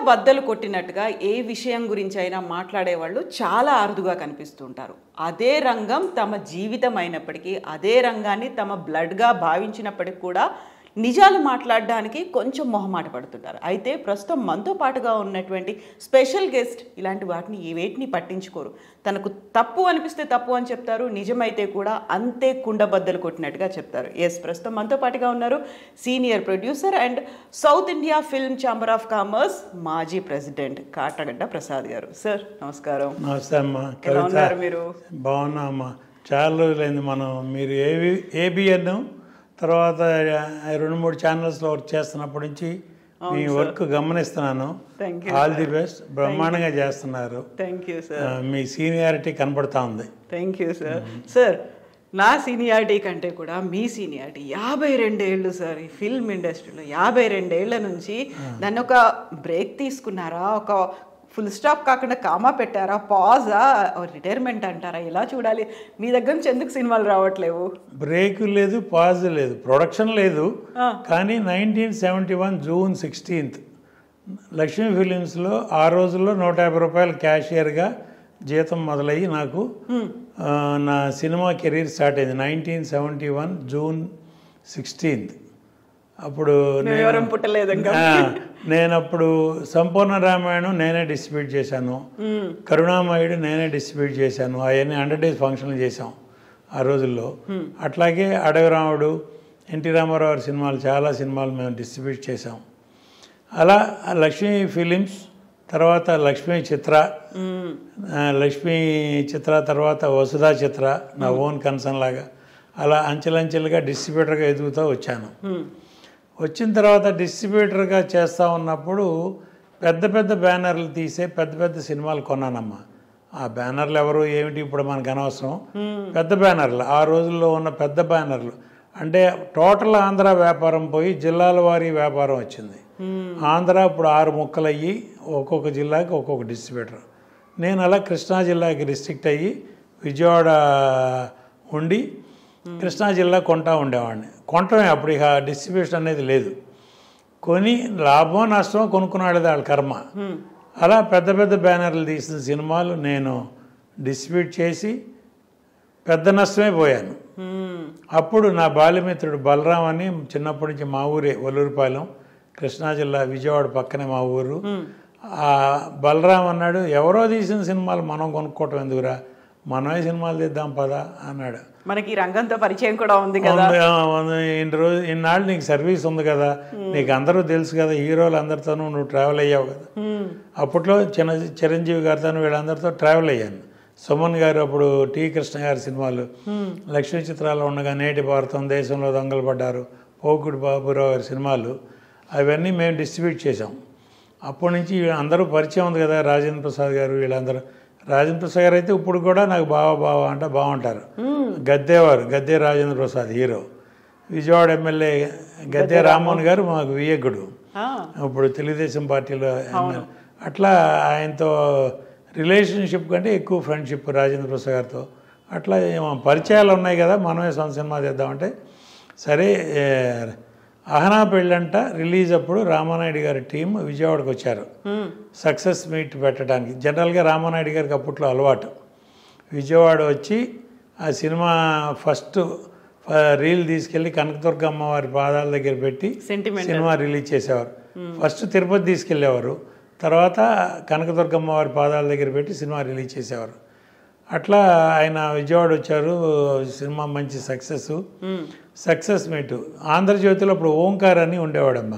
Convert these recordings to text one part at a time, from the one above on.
బద్దలు కొట్టినట్టుగా ఏ విషయం గురించి అయినా మాట్లాడేవాళ్ళు చాలా అరుదుగా కనిపిస్తుంటారు అదే రంగం తమ జీవితం అయినప్పటికీ అదే రంగాన్ని తమ బ్లడ్గా భావించినప్పటికీ కూడా నిజాలు మాట్లాడడానికి కొంచెం మొహమాట పడుతుంటారు అయితే ప్రస్తుతం మనతో పాటుగా ఉన్నటువంటి స్పెషల్ గెస్ట్ ఇలాంటి వాటిని ఏ వేటిని పట్టించుకోరు తనకు తప్పు అనిపిస్తే తప్పు అని చెప్తారు నిజమైతే కూడా అంతే కుండబద్దలు కొట్టినట్టుగా చెప్తారు ఎస్ ప్రస్తుతం మనతో పాటుగా ఉన్నారు senior producer and south India film chamber of commerce మాజీ ప్రెసిడెంట్ కాటగడ్డ ప్రసాద్ గారు సార్ నమస్కారం నమస్తే అమ్మా ఎలా కవిత ఉన్నారు మీరు బాగున్నా అమ్మా చాలా రోజులైంది మనం మీరు ఏవి ఏబిఎన్ తర్వాత రెండు మూడు ఛానల్స్లో వర్క్ చేస్తున్నప్పటి నుంచి మీ వర్క్ గమనిస్తున్నాను Thank ఆల్ ది బెస్ట్ బ్రహ్మాండంగా చేస్తున్నారు థ్యాంక్ యూ సార్ ఆ, మీ సీనియారిటీ కనపడతా ఉంది థ్యాంక్ యూ సార్ సార్ నా సీనియారిటీ కంటే కూడా మీ సీనియారిటీ యాభై రెండేళ్ళు సార్ ఈ ఫిల్మ్ ఇండస్ట్రీలో యాభై రెండేళ్ల నుంచి దాన్ని ఒక బ్రేక్ తీసుకున్నారా ఒక ఫుల్ స్టాప్ కాకుండా కామా పెట్టారా పాజా రిటైర్మెంట్ అంటారా ఇలా చూడాలి మీ దగ్గర నుంచి ఎందుకు సినిమాలు రావట్లేవు బ్రేక్ లేదు పాజ్ లేదు ప్రొడక్షన్ లేదు కానీ nineteen seventy one June sixteenth Lakshmi ఫిలిమ్స్లో ఆ రోజుల్లో నూట యాభై రూపాయలు క్యాషియర్గా జీతం మొదలయ్యి నాకు ఆ, నా సినిమా కెరీర్ స్టార్ట్ అయింది nineteen seventy one June sixteenth అప్పుడు మేము ఎవరం పుట్టలేదు ఇంకా ఆ, నేను అప్పుడు సంపూర్ణ రామాయణం నేనే డిస్ట్రిబ్యూట్ చేశాను కరుణామయుడు నేనే డిస్ట్రిబ్యూట్ చేశాను అవన్నీ హండ్రెడ్ డేస్ ఫంక్షన్లు చేశాం ఆ రోజుల్లో అట్లాగే అడవిరాముడు ఎన్టీ రామారావు గారి సినిమాలు చాలా సినిమాలు మేము డిస్ట్రిబ్యూట్ చేశాం అలా ఆ లక్ష్మీ ఫిలిమ్స్ తర్వాత లక్ష్మీ చిత్ర ఆ, లక్ష్మీ చిత్ర తర్వాత వసుధా చిత్ర నా ఓన్ కన్సర్న్ లాగా అలా అంచెలంచెలుగా డిస్ట్రిబ్యూటర్గా ఎదుగుతూ వచ్చాను వచ్చిన తర్వాత డిస్ట్రిబ్యూటర్గా చేస్తూ ఉన్నప్పుడు పెద్ద పెద్ద బ్యానర్లు తీసే పెద్ద పెద్ద సినిమాలు కొన్నానమ్మా ఆ బ్యానర్లు ఎవరు ఏమిటి ఇప్పుడు మనకు అనవసరం పెద్ద బ్యానర్లు ఆ రోజుల్లో ఉన్న పెద్ద బ్యానర్లు అంటే టోటల్ ఆంధ్ర వ్యాపారం పోయి జిల్లాల వారీ వ్యాపారం వచ్చింది ఆంధ్ర ఇప్పుడు ఆరు ముక్కలయ్యి ఒక్కొక్క జిల్లాకి ఒక్కొక్క డిస్ట్రిబ్యూటర్ నేను అలా కృష్ణా జిల్లాకి రిస్ట్రిక్ట్ అయ్యి విజయవాడ ఉండి కృష్ణా జిల్లా కొంటా ఉండేవాడిని కొంటమే అప్పుడు ఇక డిస్ట్రిబ్యూషన్ అనేది లేదు కొని లాభం నష్టం కొనుక్కున్నాడు వాళ్ళ కర్మ అలా పెద్ద పెద్ద బ్యానర్లు తీసిన సినిమాలు నేను డిస్ట్రిబ్యూట్ చేసి పెద్ద నష్టమే పోయాను మ్మ్. అప్పుడు నా బాల్యమిత్రుడు బలరాం అని చిన్నప్పటి నుంచి మా ఊరే ఒల్లూరుపాలెం కృష్ణా జిల్లా విజయవాడ పక్కనే మా ఊరు ఆ బలరాం అన్నాడు ఎవరో తీసిన సినిమాలు మనం కొనుక్కోవటం ఎందుకురా మనమే సినిమాలు తీద్దాం పదా అన్నాడు మనకి ఈ రంగంతో పరిచయం కూడా ఉంది కదా ఉంది, ఆ, ఉంది. ఇన్ని రోజు ఇన్నాళ్ళు నీకు సర్వీస్ ఉంది కదా నీకు అందరూ తెలుసు కదా హీరోలు అందరితోనూ నువ్వు ట్రావెల్ అయ్యావు కదా మ్మ్. అప్పట్లో చిన్న చిరంజీవి గారితో వీళ్ళందరితో ట్రావెల్ అయ్యాను సుమన్ గారు అప్పుడు టి కృష్ణ గారి సినిమాలు లక్ష్మీ చిత్రాల్లో ఉండగా నేటి భారతం దేశంలో దొంగలు పడ్డారు పోకుడు బాబురావు గారి సినిమాలు అవన్నీ మేము డిస్ట్రిబ్యూట్ చేసాం అప్పటి నుంచి అందరూ పరిచయం ఉంది కదా రాజేంద్ర ప్రసాద్ గారు వీళ్ళందరూ రాజేంద్ర ప్రసాద్ గారు అయితే ఇప్పుడు కూడా నాకు బావా బావా అంటే బాగుంటారు గద్దేవారు గద్దే రాజేంద్ర ప్రసాద్ హీరో విజయవాడ ఎమ్మెల్యే గద్దే రామ్మోహన్ గారు మాకు వియ్యగ్గుడు ఆ, ఇప్పుడు తెలుగుదేశం పార్టీలో ఎమ్మెల్యే. అట్లా ఆయనతో రిలేషన్షిప్ కంటే ఎక్కువ ఫ్రెండ్షిప్ రాజేంద్ర ప్రసాద్ గారితో అట్లా ఏమో పరిచయాలు ఉన్నాయి కదా మనమే సొంత సినిమా చేద్దామంటే సరే ఏ, అహనా పెళ్ళంట రిలీజ్ అప్పుడు రామానాయుడు గారి టీం విజయవాడకు వచ్చారు మ్మ్. సక్సెస్ మీట్ పెట్టడానికి జనరల్గా రామానాయుడు గారికి అప్పట్లో అలవాటు విజయవాడ వచ్చి ఆ సినిమా ఫస్ట్ రీల్ తీసుకెళ్ళి కనకదుర్గ అమ్మవారి పాదాల దగ్గర పెట్టి Sentimental. సినిమా రిలీజ్ చేసేవారు ఫస్ట్ తిరుపతి తీసుకెళ్ళేవారు తర్వాత కనకదుర్గ అమ్మవారి పాదాల దగ్గర పెట్టి సినిమా రిలీజ్ చేసేవారు అట్లా ఆయన విజయవాడ వచ్చారు సినిమా మంచి సక్సెస్ మ్మ్. సక్సెస్ మీట్ ఆంధ్రజ్యోతిలో ఇప్పుడు ఓంకార్ అని ఉండేవాడమ్మా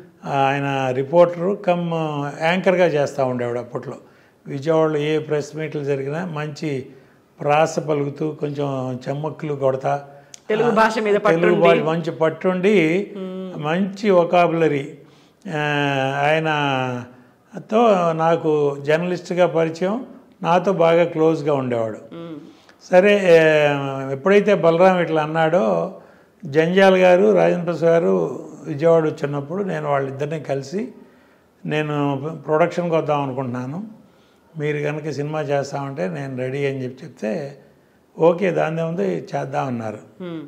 ఆయన రిపోర్టరు కమ్ యాంకర్గా చేస్తూ ఉండేవాడు అప్పట్లో విజయవాడలో ఏ ప్రెస్ మీట్లు జరిగినా మంచి ప్రాస పలుకుతూ కొంచెం చెమ్మక్కులు కొడతా తెలుగు భాష మీద తెలుగు పట్టుండి. భాష మంచి పట్టుండి మంచి ఒకాబులరీ ఆయనతో నాకు జర్నలిస్ట్గా పరిచయం నాతో బాగా క్లోజ్గా ఉండేవాడు మ్మ్. సరే ఏ, ఎప్పుడైతే బలరాం ఇట్లా అన్నాడో జంజాల్ గారు రాజేంద్ర ప్రసాద్ గారు విజయవాడ వచ్చినప్పుడు నేను వాళ్ళిద్దరిని కలిసి నేను ప్రొడక్షన్కి వద్దాం అనుకుంటున్నాను మీరు కనుక సినిమా చేస్తామంటే నేను రెడీ అని చెప్పి చెప్తే ఓకే దాని ఉంది చేద్దామన్నారు మ్మ్.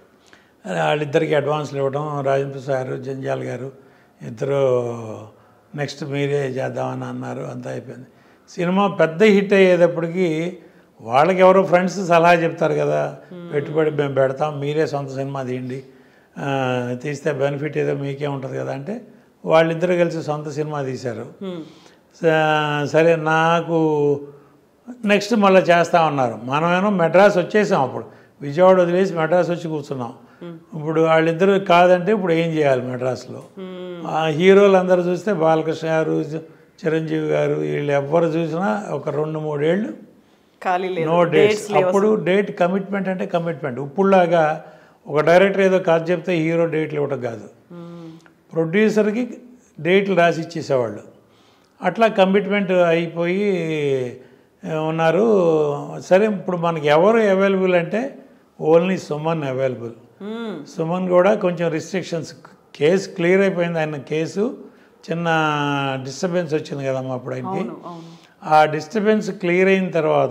వాళ్ళిద్దరికి అడ్వాన్స్లు ఇవ్వడం రాజేంద్ర ప్రసాద్ గారు జంజాల్ గారు ఇద్దరు నెక్స్ట్ మీరే చేద్దామని అన్నారు అంతా అయిపోయింది సినిమా పెద్ద హిట్ అయ్యేటప్పటికి వాళ్ళకి ఎవరో ఫ్రెండ్స్ సలహా చెప్తారు కదా పెట్టుబడి మేము పెడతాం మీరే సొంత సినిమా తీయండి ఆ, తీస్తే బెనిఫిట్ ఏదో మీకే ఉంటుంది కదా అంటే వాళ్ళిద్దరూ కలిసి సొంత సినిమా తీశారు స- సరే నాకు నెక్స్ట్ మళ్ళీ చేస్తా ఉన్నారు మనమేమో మెడ్రాస్ వచ్చేసాం అప్పుడు విజయవాడ వదిలేసి మెడ్రాస్ వచ్చి కూర్చున్నాం ఇప్పుడు వాళ్ళిద్దరూ కాదంటే ఇప్పుడు ఏం చేయాలి మెడ్రాస్లో ఆ హీరోలు అందరూ చూస్తే బాలకృష్ణ గారు చిరంజీవి గారు వీళ్ళు ఎవ్వరు చూసినా ఒక రెండు మూడేళ్ళు ఖాళీ లేదు నో డేట్స్ అప్పుడు డేట్ కమిట్మెంట్ అంటే కమిట్మెంట్ ఇప్పుడులాగా ఒక డైరెక్టర్ ఏదో కాదు చెప్తే హీరో డేట్లు ఇవ్వడం కాదు ప్రొడ్యూసర్కి డేట్లు రాసి ఇచ్చేసేవాళ్ళు అట్లా కమిట్మెంట్ అయిపోయి ఆ, ఉన్నారు సరే ఇప్పుడు మనకి ఎవరు అవైలబుల్ అంటే ఓన్లీ సుమన్ అవైలబుల్ మ్మ్. సుమన్ కూడా కొంచెం రిస్ట్రిక్షన్స్ కేసు క్లియర్ అయిపోయింది ఆయన కేసు చిన్న డిస్టర్బెన్స్ వచ్చింది కదమ్మా అప్పుడు ఆయనకి అవును అవును ఆ డిస్టర్బెన్స్ క్లియర్ అయిన తర్వాత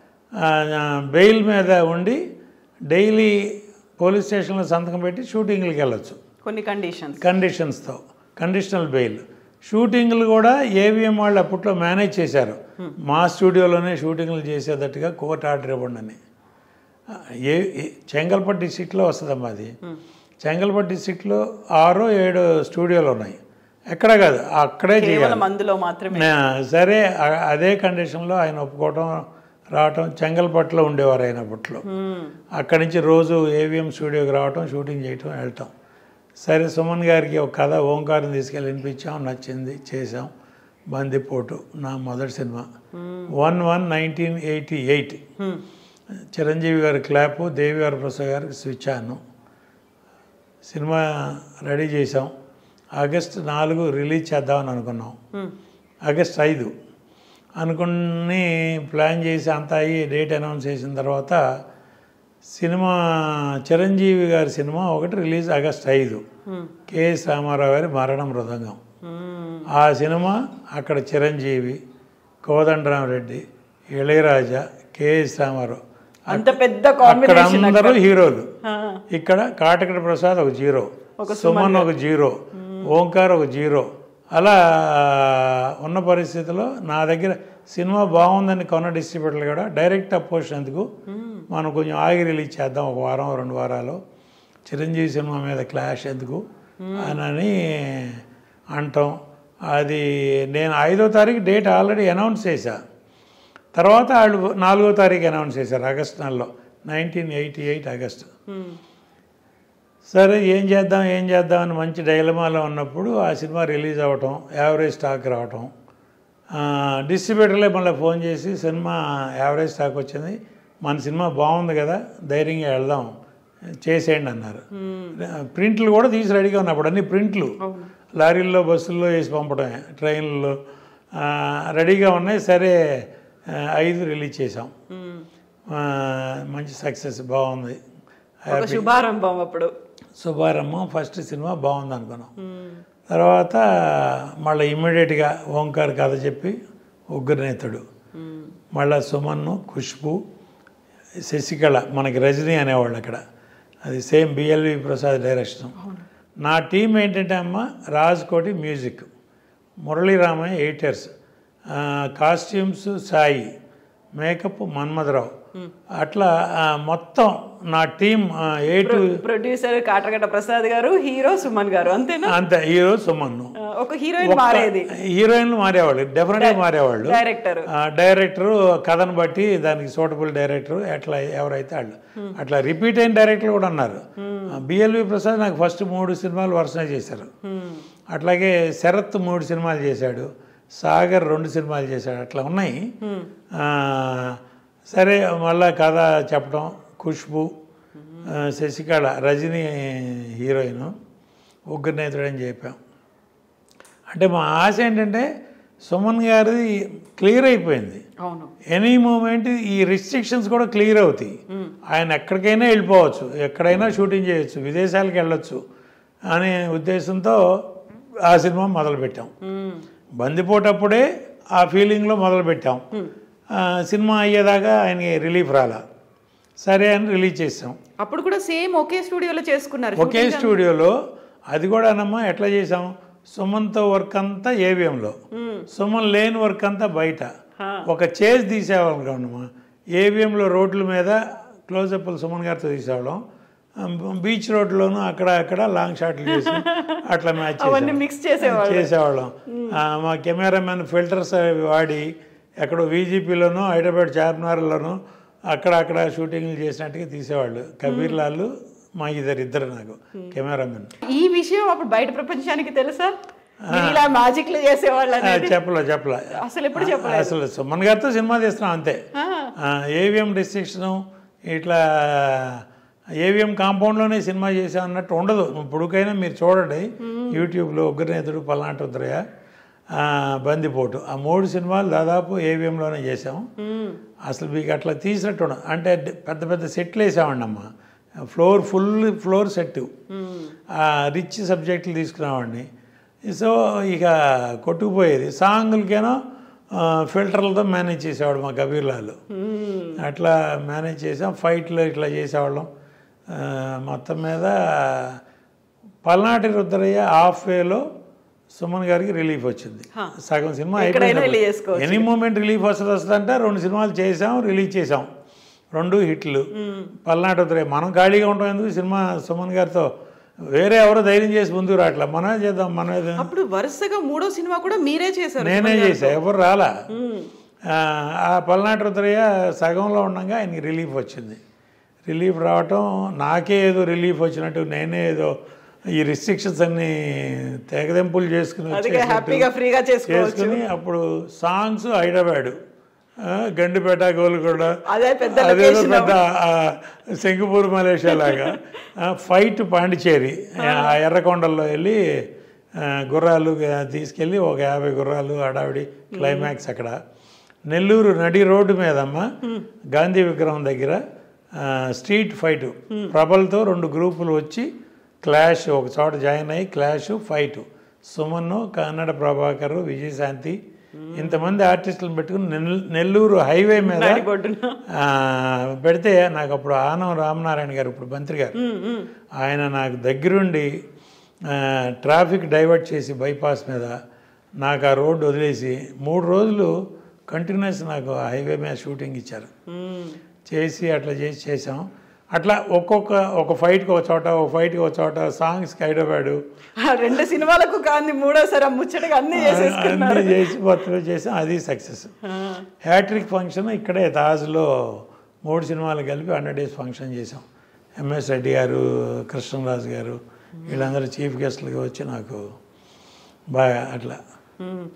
బెయిల్ మీద ఉండి డైలీ పోలీస్ స్టేషన్లో సంతకం పెట్టి షూటింగ్లకి వెళ్ళొచ్చు కొన్ని కండిషన్స్ కండిషన్స్తో కండిషనల్ బెయిల్ షూటింగ్లు కూడా ఏవిఎం వాళ్ళు అప్పట్లో మేనేజ్ చేశారు మా స్టూడియోలోనే షూటింగ్లు చేసేటట్టుగా కోర్టు ఆర్డర్ ఇవ్వండి అని ఆ, ఏ ఏ- చెంగల్పట్టు డిస్టిక్లో వస్తుందమ్మా అది చెంగల్పట్టు డిస్టిక్లో ఆరో ఏడో స్టూడియోలు ఉన్నాయి ఎక్కడ కాదు అక్కడే చేయాలి కేవలం అందులో మాత్రమే నా- సరే అ- అదే కండిషన్లో ఆయన ఒప్పుకోవటం రావటం చెంగల్పట్టులో ఉండేవారు ఆయన అప్పట్లో మ్మ్. అక్కడి నుంచి రోజు ఏవిఎం స్టూడియోకి రావటం షూటింగ్ చేయటం వెళ్ళటం సరే సుమన్ గారికి ఒక కథ ఓంకారం తీసుకెళ్ళి వినిపించాం నచ్చింది చేసాం బందిపోటు నా మొదటి సినిమా one one nineteen eighty eight మ్మ్. చిరంజీవి గారి క్లాపు దేవివారి ప్రసాద్ గారికి స్విచ్ ఆను సినిమా రెడీ చేసాం ఆగస్ట్ నాలుగు రిలీజ్ చేద్దామని అనుకున్నాం మ్మ్. ఆగస్ట్ ఐదు అనుకుని ప్లాన్ చేసి అంతా అయ్యి డేట్ అనౌన్స్ చేసిన తర్వాత సినిమా చిరంజీవి గారి సినిమా ఒకటి రిలీజ్ ఆగస్ట్ ఐదు మ్మ్. కేఎస్ రామారావు గారి మరణ మృదంగం మ్మ్. ఆ సినిమా అక్కడ చిరంజీవి కోదండరామరెడ్డి ఇళయరాజా కేఎస్ రామారావు అంత పెద్ద అక్కడ కాంబినేషన్ అందరూ హీరోలు ఇక్కడ కాటకడ ప్రసాద్ ఒక జీరో సుమన్ ఒక జీరో ఓంకార్ ఒక జీరో అలా ఉన్న పరిస్థితిలో నా దగ్గర సినిమా బాగుందని కొన్న డిస్ట్రిబ్యూటర్లు కూడా డైరెక్ట్ అపోజిషన్ ఎందుకు మనం కొంచెం ఆగి రిలీజ్ చేద్దాం ఒక వారం రెండు వారాలు చిరంజీవి సినిమా మీద క్లాష్ ఎందుకు అని అంటాం అది నేను ఐదో తారీఖు డేట్ ఆల్రెడీ అనౌన్స్ చేశా తర్వాత వాళ్ళు నాలుగో తారీఖు అనౌన్స్ చేశారు ఆగస్ట్ నెలలో నైన్టీన్ ఎయిటీ ఎయిట్ ఆగస్ట్ సరే ఏం చేద్దాం ఏం చేద్దాం అని మంచి డైలమాలో ఉన్నప్పుడు ఆ సినిమా రిలీజ్ అవ్వటం యావరేజ్ స్టాక్ రావటం ఆ, డిస్ట్రిబ్యూటర్లే మళ్ళీ ఫోన్ చేసి సినిమా యావరేజ్ స్టాక్ వచ్చింది మన సినిమా బాగుంది కదా ధైర్యంగా వెళ్దాం చేసేయండి అన్నారు ప్రింట్లు కూడా తీసి రెడీగా ఉన్నాయి అప్పుడు అన్ని ప్రింట్లు లారీల్లో బస్సుల్లో వేసి పంపడమే ట్రైన్లలో ఆ, రెడీగా ఉన్నాయి సరే ఆ, ఐదు రిలీజ్ చేసాం ఆ, మంచి సక్సెస్ బాగుంది ఒక శుభారంభం అప్పుడు సుబ్బారమ్మ ఫస్ట్ సినిమా బాగుంది అనుకున్నాం తర్వాత మళ్ళీ ఇమ్మీడియట్గా ఓంకార్ కథ చెప్పి ఉగ్రనేతుడు మళ్ళీ సుమన్ను ఖుష్బు శశికళ మనకి రజనీ అనేవాళ్ళు అక్కడ అది సేమ్ బిఎల్వి ప్రసాద్ డైరెక్షన్ నా టీం ఏంటంటే అమ్మ Raj Koti music Murali Ramaiah editors costumes Sai makeup Manmadha Rao అట్లా ఆ, మొత్తం నా team A to producer Katagadda Prasad garu hero Suman గారు అంతేనా అంతే హీరో సుమన్ను ఆ, ఒక హీరోయిన్ మారేది హీరోయిన్లు మారేవాళ్ళు డెఫినెట్గా మారేవాళ్ళు డైరెక్టర్ ఆ, డైరెక్టరు కథను బట్టి దానికి సూటబుల్ డైరెక్టర్ ఎట్లా ఎవరైతే వాళ్ళు అట్లా రిపీట్ అయిన డైరెక్టర్లు కూడా ఉన్నారు బిఎల్వి ప్రసాద్ నాకు ఫస్ట్ మూడు సినిమాలు వరుసనే చేశారు అట్లాగే శరత్ మూడు సినిమాలు చేశాడు సాగర్ రెండు సినిమాలు చేశాడు అట్లా ఉన్నాయి ఆ, సరే మళ్ళా కథ చెప్పడం ఖుష్బు ఆ, శశికళ రజనీ హీరోయిన్ ఉగ్రనేతుడు అని చెప్పాం అంటే మా ఆశ ఏంటంటే సుమన్ గారిది క్లియర్ అయిపోయింది అవును ఎనీ మూమెంట్ ఈ రిస్ట్రిక్షన్స్ కూడా క్లియర్ అవుతాయి ఆయన ఎక్కడికైనా వెళ్ళిపోవచ్చు ఎక్కడైనా షూటింగ్ చేయొచ్చు విదేశాలకు వెళ్ళొచ్చు అనే ఉద్దేశంతో ఆ సినిమా మొదలుపెట్టాం మ్మ్. బందిపోటప్పుడే ఆ ఫీలింగ్లో మొదలుపెట్టాం ఆ, సినిమా అయ్యేదాకా ఆయనకి రిలీఫ్ రాలా సరే అని రిలీజ్ చేసాం అప్పుడు కూడా సేమ్ ఒకే స్టూడియోలో చేసుకున్నారు ఒకే స్టూడియోలో అది కూడా అనమ్మా ఎట్లా చేసాం సుమన్తో వర్క్ అంతా ఏవిఎంలో సుమన్ లేని వర్క్ అంతా బయట హా. ఒక చేజ్ తీసేవాళ్ళం కాదమ్మా ఏవిఎంలో రోడ్ల మీద క్లోజప్లు సుమన్ గారితో తీసేవాళ్ళం బీచ్ రోడ్లోనూ అక్కడ అక్కడ లాంగ్ షాట్లు చేసి అట్లా మ్యాచ్ అవన్నీ మిక్స్ చేసేవాళ్ళు చేసేవాళ్ళం ఆ, మా కెమెరామెన్ ఫిల్టర్స్ అవి వాడి ఎక్కడో వీజీపీలోనూ హైదరాబాద్ చార్మినార్లోనూ అక్కడ అక్కడ షూటింగ్లు చేసినట్టుగా తీసేవాళ్ళు కబీర్ లాల్ మా ఇద్దరు ఇద్దరు నాకు కెమెరామెన్ ఈ విషయం అప్పుడు బయట ప్రపంచానికి తెలుసా మీరు ఇలా మ్యాజిక్లు చేసేవాళ్ళు ఆ, అనేది చెప్పలే చెప్పలే అసలు ఎప్పుడు చెప్పలేదు అసలు సుమన్ గారితో సినిమా తీస్తున్నాం అంతే ఆ, ఏవిఎం రిస్ట్రిక్షన్ ఇట్లా ఏవిఎం కాంపౌండ్లోనే సినిమా చేసాం అన్నట్టు ఉండదు ఇప్పుడుకైనా మీరు చూడండి యూట్యూబ్లో ఉగ్రనేతుడు పల్నాటి ఉత్తరయ్య ఆ, బందిపోటు ఆ మూడు సినిమాలు దాదాపు ఏవిఎంలోనే చేసాం ఉమ్, అసలు మీకు అట్లా తీసినట్టు ఉండదు. అంటే డి- పెద్ద పెద్ద సెట్లు వేసామండి అమ్మ floor full floor set um, rich సబ్జెక్టులు తీసుకున్నామండి సో ఇక కొట్టుకుపోయేది సాంగులకేనో ఆ, ఫిల్టర్లతో మేనేజ్ చేసేవాడు మా కబీర్లాలు ఉమ్. అట్లా మేనేజ్ చేసాం ఫైట్లు ఇట్లా చేసేవాళ్ళం ఆ, మొత్తం మీద పల్నాటి రుద్రయ్య హాఫ్ వేలో సుమన్ గారికి రిలీఫ్ వచ్చింది హా. సగం సినిమా ఎక్కడైనా అయిపోయింది release చేసుకోవచ్చు. ఎనీ మూమెంట్ రిలీఫ్ వస్తుంది వస్తుందంటే రెండు సినిమాలు చేసాం రిలీజ్ చేసాం రెండు హిట్లు పల్నాటి రుద్రయ్య మనం ఖాళీగా ఉంటాం ఎందుకు సినిమా సుమన్ గారితో వేరే ఎవరో ధైర్యం చేసి ముందుకు రావట్లే మనమే చేద్దాం మనమే అప్పుడు వరుసగా మూడో సినిమా కూడా మీరే చేశారు నేనే చేసా ఎవరు రాలా ఉమ్, ఆ, ఆ పల్నాటి రుద్రయ్య సగంలో ఉండగా ఆయనకి రిలీఫ్ వచ్చింది రిలీఫ్ రావటం నాకే ఏదో రిలీఫ్ వచ్చినట్టు నేనే ఏదో ఈ రిస్ట్రిక్షన్స్ అన్ని తెగదెంపులు చేసుకుని అందుకే వచ్చేసినట్టు హ్యాపీగా ఫ్రీగా చేసుకోవచ్చు చేసుకుని అప్పుడు సాంగ్స్ హైదరాబాద్ ఆ, గండిపేట గోల్కొండ అదే పెద్ద అదేదో location పెద్ద ఆ, సింగపూర్ మలేషియా లాగా ఆ, ఫైట్ పాండిచేరి ఆ ఎర్రకొండల్లో వెళ్ళి ఆ, గుర్రాలు ఆ, తీసుకెళ్ళి ఒక యాభై గుర్రాలు హడావిడి క్లైమాక్స్ అక్కడ నెల్లూరు నడి రోడ్డు మీదమ్మ గాంధీ విగ్రహం దగ్గర ఆ, స్ట్రీట్ ఫైట్ ప్రబల్తో రెండు గ్రూపులు వచ్చి క్లాష్ ఒక చోట జాయిన్ అయ్యి క్లాష్ ఫైట్ సుమన్ కన్నడ ప్రభాకర్ విజయశాంతి ఇంతమంది ఆర్టిస్టులను పెట్టుకుని నెల్- నెల్లూరు హైవే మీద నడిబొడ్డున. ఆ, పెడితే నాకు అప్పుడు ఆనం రామనారాయణ గారు ఇప్పుడు మంత్రి గారు ఉమ్, ఉమ్. ఆయన నాకు దగ్గరుండి ఆ, ట్రాఫిక్ డైవర్ట్ చేసి బైపాస్ మీద నాకు ఆ రోడ్డు వదిలేసి మూడు రోజులు కంటిన్యూస్ నాకు ఆ హైవే మీద షూటింగ్ ఇచ్చారు ఉమ్. చేసి అట్లా చేసి చేసాం అట్లా ఒక్కొక్క ఒక ఫైట్కి ఒక చోట ఒక ఫైట్కి ఒక చోట సాంగ్స్కి హైదరాబాదు ఆ రెండు సినిమాలకు కాంది మూడోసారి ఆ ముచ్చటగా అన్ని చేసేసుకున్నారు అన్నీ చేసి మొత్తం చేసాం అది సక్సెస్ ఆ, హ్యాట్రిక్ ఫంక్షన్ ఇక్కడే తాజ్లో మూడు సినిమాలు కలిపి హండ్రెడ్ డేస్ ఫంక్షన్ చేసాం ఎంఎస్ రెడ్డి గారు కృష్ణరాజు గారు వీళ్ళందరూ చీఫ్ గెస్ట్లుగా వచ్చి నాకు బాగా అట్లా ఉమ్.